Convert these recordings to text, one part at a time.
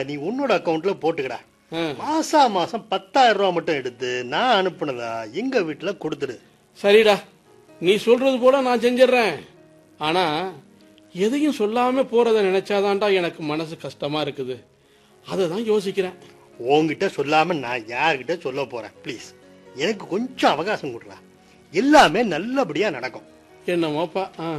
நீ உன்னோட அக்கௌண்ட்ல போட்டுக்கடா ஆ, மாசா மாசம் பத்தாயிரம் ரூபாய் மட்டும் எடுத்து நான் அனுப்புனதா எங்க வீட்டுல கொடுத்துடு சரிடா நீ சொல்றது போல நான் செஞ்சிடுறேன் ஆனா எதையும் சொல்லாம போறத நினைச்சாதான்டா எனக்கு மனசு கஷ்டமா இருக்குது அதை தான் யோசிக்கிறேன் உன்கிட்ட சொல்லாம நான் யார்கிட்ட சொல்ல போறேன் ப்ளீஸ் எனக்கு கொஞ்சம் அவகாசம் கொடுறா எல்லாமே நல்லபடியா நடக்கும் என்னமோப்பா ஆ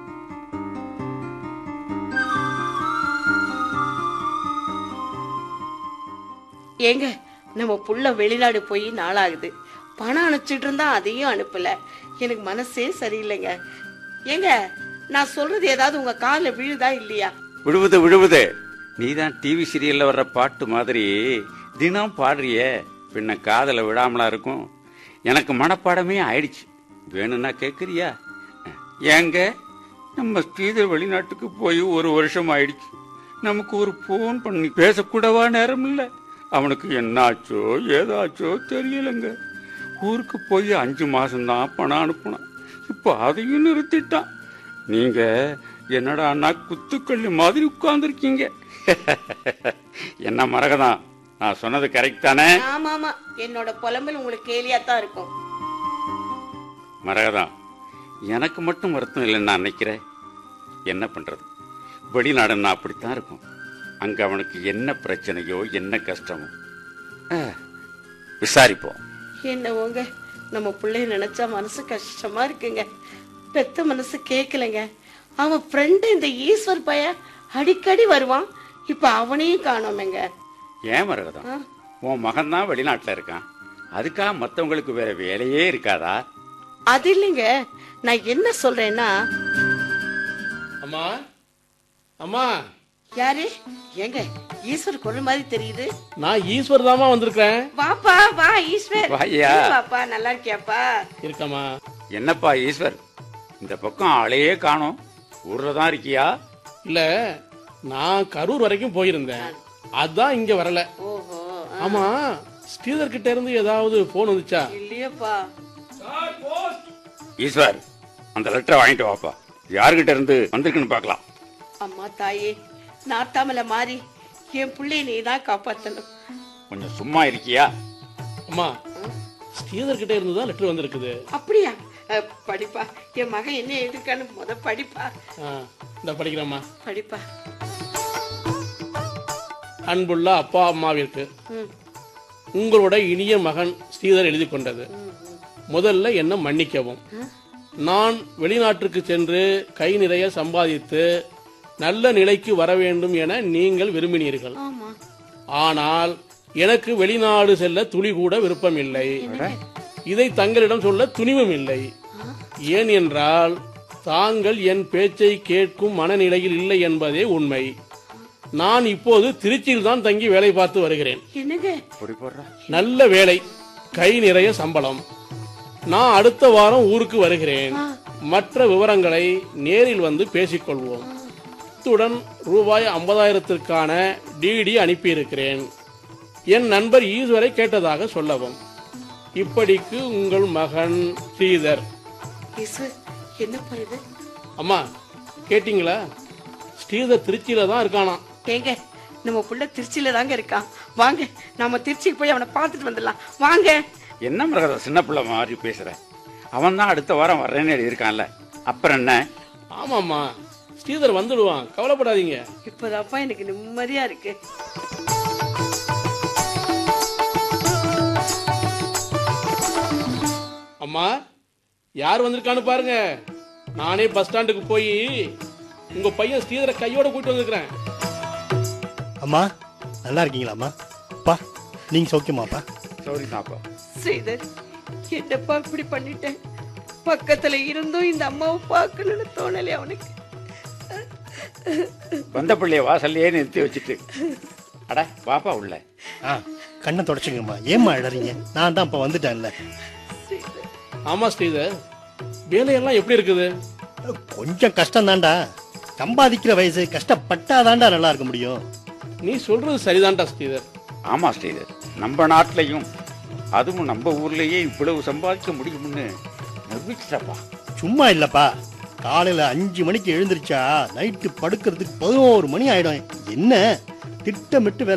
ஏங்க நம்ம புள்ள வெளிநாடு போய் நாளாகுது பணம் அனுப்பிச்சிட்டு இருந்தா அதையும் அனுப்பல எனக்கு மனசே சரியில்லைங்க ஏங்க நான் சொல்றது ஏதாவது உங்க காதுல விழுதா இல்லையா விழுவுது விழுவுது நீதான் டிவி சீரியல்ல வர்ற பாட்டு மாதிரி தினம் பாடுறியே பின்ன காதல விடாமலா இருக்கும் எனக்கு மனப்பாடமே ஆயிடுச்சு வேணும்னா கேக்குறியா ஏங்க நம்ம ஸ்ரீதர் வெளிநாட்டுக்கு போய் ஒரு வருஷம் ஆயிடுச்சு நமக்கு ஒரு போன் பண்ணி பேசக்கூடவா நேரம் இல்ல அவனுக்கு என்னாச்சோ ஏதாச்சோ தெரியலங்க ஊருக்கு போய் அஞ்சு மாசம்தான் பணம் அனுப்புனான் இப்போ அதையும் நிறுத்திட்டான் நீங்க என்னடா அண்ணா குத்துக்கல்லி மாதிரி உட்கார்ந்துருக்கீங்க என்ன மரகதான் நான் சொன்னது கரெக்ட் தானே ஆமா ஆமா என்னோட புலம்பல் உங்களுக்கு கேலியா தான் இருக்கும் மரகதான் எனக்கு மட்டும் வருத்தம் இல்லைன்னு நான் நினைக்கிறேன் என்ன பண்றது வெளிநாடுன்னா அப்படித்தான் இருக்கும் அங்க அவனுக்கு என்ன பிரச்சனையோ என்ன கஷ்டமோ ஆ, விசாரிப்போம் என்னவோங்க நம்ம பிள்ளைய நினைச்சா மனசு கஷ்டமா இருக்குங்க பெத்த மனசு கேட்கலங்க அவன் ஃப்ரெண்டு இந்த ஈஸ்வர் பைய அடிக்கடி வருவான் இப்ப அவனையும் காணோமேங்க ஏன் மரகதம் உன் மகன் தான் வெளிநாட்டுல இருக்கான் அதுக்காக மத்தவங்களுக்கு வேற வேலையே இருக்காதா அது இல்லைங்க நான் என்ன சொல்றேன்னா அம்மா அம்மா யாரு ஏங்க ஈஸ்வர் குரல் மாதிரி தெரியுது நான் ஈஸ்வர் தாமா வந்திருக்கிறேன் வாப்பா வா ஈஸ்வர் வாய்யா. ஏன் வாப்பா நல்லா இருக்கியாப்பா இருக்கம்மா என்னப்பா ஈஸ்வர் இந்த பக்கம் ஆளையே காணோம் ஊர்ல தான் இருக்கியா இல்ல நான் கரூர் வரைக்கும் போயிருந்தேன் அதான் இங்க வரல ஓஹோ ஆமா ஸ்ரீதர் கிட்ட இருந்து ஏதாவது போன் வந்துச்சா இல்லையப்பா ஈஸ்வர் அந்த லெட்டரை வாங்கிட்டு வாப்பா யாருகிட்ட இருந்து வந்திருக்குன்னு பார்க்கலாம் அம்மா தாயே நாத்தாமல மாறி என் பிள்ளைய நீ தான் காப்பாத்தணும் கொஞ்சம் சும்மா இருக்கியா அம்மா ஸ்ரீதர் கிட்ட இருந்து தான் லெட்டர் வந்திருக்குது அப்படியா அஹ், படிப்பா என் மகன் என்ன எழுதிருக்கான்னு முத படிப்பா ஆ, இந்த படிக்கிறேம்மா படிப்பா அன்புள்ள அப்பா அம்மாவிற்கு ம் உங்களோட இனிய மகன் ஸ்ரீதர் எழுதி கொண்டது முதல்ல என்ன மன்னிக்கவும் நான் வெளிநாட்டுக்கு சென்று கை நிறைய சம்பாதித்து நல்ல நிலைக்கு வர வேண்டும் என நீங்கள் விரும்பினீர்கள் ஆமா ஆனால் எனக்கு வெளிநாடு செல்ல துளி கூட விருப்பம் இல்லை இதை தங்களிடம் சொல்ல துணிவும் இல்லை ஏன் என்றால் தாங்கள் என் பேச்சை கேட்கும் மனநிலையில் இல்லை என்பதே உண்மை நான் இப்போது திருச்சியில் தான் தங்கி வேலை பார்த்து வருகிறேன் என்னங்க பொடி போடுறா நல்ல வேலை கை நிறைய சம்பளம் நான் அடுத்த வாரம் ஊருக்கு வருகிறேன் மற்ற விவரங்களை நேரில் வந்து பேசிக்கொள்வோம் இத்துடன் ரூபாய் ஐம்பதாயிரத்திற்கான டிடி அனுப்பியிருக்கிறேன் என் நண்பர் ஈஸ்வரை கேட்டதாக சொல்லவும் இப்படிக்கு உங்கள் மகன் ஸ்ரீதர் ஈஸ்வர் என்னப்பா இது அம்மா கேட்டிங்களா ஸ்ரீதர் திருச்சியில தான் இருக்கானாம் ஏங்க நம்ம புள்ள திருச்சியில தாங்க இருக்கான் வாங்க நாம திருச்சிக்கு போய் அவனை பார்த்துட்டு வந்துடலாம் வாங்க என்ன மரகதம் சின்ன பிள்ளை மாதிரி பேசுற அவன் தான் அடுத்த வாரம் வர்றேன்னு எழுதியிருக்கான்ல அப்புறம் என்ன ஆமாம்மா ஸ்ரீதர் வந்துடுவான் கவலைப்படாதீங்க இப்பதான்ப்பா எனக்கு நிம்மதியா இருக்கு அம்மா யார் வந்திருக்கான்னு பாருங்க நானே பஸ் ஸ்டாண்டுக்கு போய் உங்க பையன் ஸ்ரீதரை கையோட கூட்டிட்டு வந்திருக்கிறேன் அம்மா நல்லா இருக்கீங்களாம்மா அப்பா நீங்க சௌக்கியமாப்பா சௌரிதாப்பா ஸ்ரீதர் என்னப்பா இப்படி பண்ணிட்டேன் பக்கத்துல இருந்தும் இந்த அம்மாவை பார்க்கணும்னு தோணலை அவனுக்கு வந்த பிள்ளைய வாசல்லையே நிறுத்தி வச்சுட்டு அட வாப்பா உள்ள ஆ கண்ணை தொடச்சுங்கம்மா ஏம்மா அழறீங்க நான் தான் இப்போ வந்துட்டேன்ல ஸ்ரீதர் ஆமா ஸ்ரீதர் வேலையெல்லாம் எப்படி இருக்குது கொஞ்சம் கஷ்டம் தான்டா சம்பாதிக்கிற வயசு கஷ்டப்பட்டாதான்டா நல்லா இருக்க முடியும் நீ சொல்றது சரிதான்டா ஸ்ரீதர் ஆமா ஸ்ரீதர் நம்ம நாட்டிலையும் அதுவும் நம்ம ஊர்லயே இவ்வளவு சம்பாதிக்க முடியும்னு நிரூபிச்சிட்டப்பா சும்மா இல்லப்பா காலையில அஞ்சு மணிக்கு எழுந்திருச்சா நைட்டு படுக்கிறதுக்கு பதினோரு மணி ஆயிடும் என்ன திட்டமிட்டு வேலை